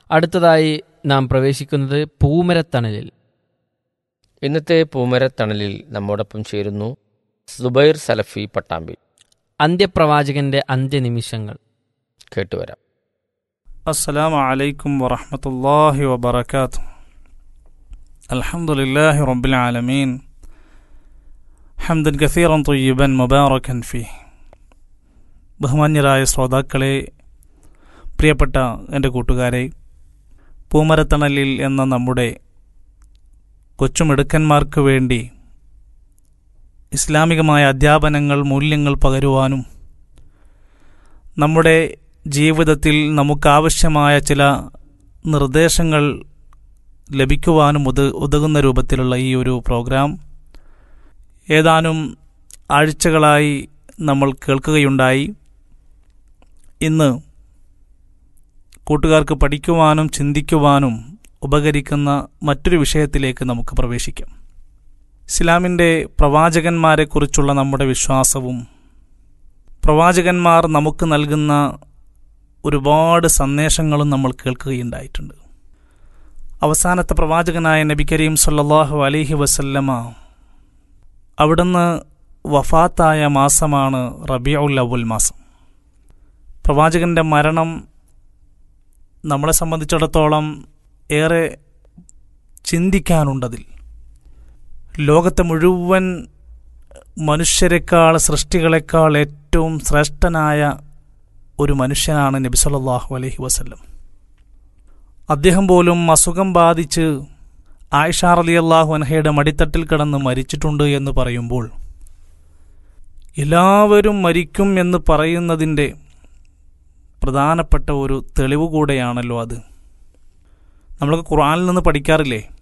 അടുത്തതായി നാം പ്രവേശിക്കുന്നത് പൂമരത്തണലിൽ ഇന്നത്തെ പൂമരത്തണലിൽ നമ്മോടൊപ്പം ചേരുന്നു സുബൈർ സലഫി പട്ടാമ്പി അന്ത്യപ്രവാചകന്റെ അന്ത്യനിമിഷങ്ങൾ കേട്ടുവരാം السلام عليكم ورحمة الله وبركاته الحمد لله رب العالمين حمدا كثيرا طيبا مباركا فيه ബഹുമാന്യരായ ശ്രോതാക്കളെ പ്രിയപ്പെട്ട എൻ്റെ കൂട്ടുകാരെ പൂമരത്തണലിൽ എന്ന നമ്മുടെ കൊച്ചുമിടുക്കന്മാർക്ക് വേണ്ടി ഇസ്ലാമികമായ അധ്യാപനങ്ങൾ മൂല്യങ്ങൾ പകരുവാനും നമ്മുടെ ജീവിതത്തിൽ നമുക്കാവശ്യമായ ചില നിർദ്ദേശങ്ങൾ ലഭിക്കുവാനും ഉത ഉതകുന്ന രൂപത്തിലുള്ള ഈ ഒരു പ്രോഗ്രാം ഏതാനും ആഴ്ചകളായി നമ്മൾ കേൾക്കുകയുണ്ടായി ഇന്ന് കൂട്ടുകാർക്ക് പഠിക്കുവാനും ചിന്തിക്കുവാനും ഉപകരിക്കുന്ന മറ്റൊരു വിഷയത്തിലേക്ക് നമുക്ക് പ്രവേശിക്കാം ഇസ്ലാമിൻ്റെ പ്രവാചകന്മാരെക്കുറിച്ചുള്ള നമ്മുടെ വിശ്വാസവും പ്രവാചകന്മാർ നമുക്ക് നൽകുന്ന ഒരുപാട് സന്ദേശങ്ങളും നമ്മൾ കേൾക്കുകയുണ്ടായിട്ടുണ്ട് അവസാനത്തെ പ്രവാചകനായ നബി കരീം സല്ലല്ലാഹു അലൈഹി വസല്ലമ അവിടുന്ന് വഫാത്തായ മാസമാണ് റബിയുൽ അവൽ മാസം പ്രവാചകന്റെ മരണം നമ്മളെ സംബന്ധിച്ചിടത്തോളം ഏറെ ചിന്തിക്കാനുണ്ടതിൽ ലോകത്തെ മുഴുവൻ മനുഷ്യരെക്കാൾ സൃഷ്ടികളെക്കാൾ ഏറ്റവും ശ്രേഷ്ഠനായ ഒരു മനുഷ്യനാണ് നബി സല്ലല്ലാഹു അലൈഹി വസല്ലം അദ്ദേഹം പോലും അസുഖം ബാധിച്ച് ആയിഷ റളിയല്ലാഹു അൻഹയുടെ മടിത്തട്ടിൽ കിടന്ന് മരിച്ചിട്ടുണ്ട് എന്ന് പറയുമ്പോൾ എല്ലാവരും മരിക്കും എന്ന് പറയുന്നതിൻ്റെ പ്രധാനപ്പെട്ട ഒരു തെളിവ് കൂടെയാണല്ലോ അത് നമ്മളൊക്കെ ഖുർആനിൽ നിന്ന് പഠിക്കാറില്ലേ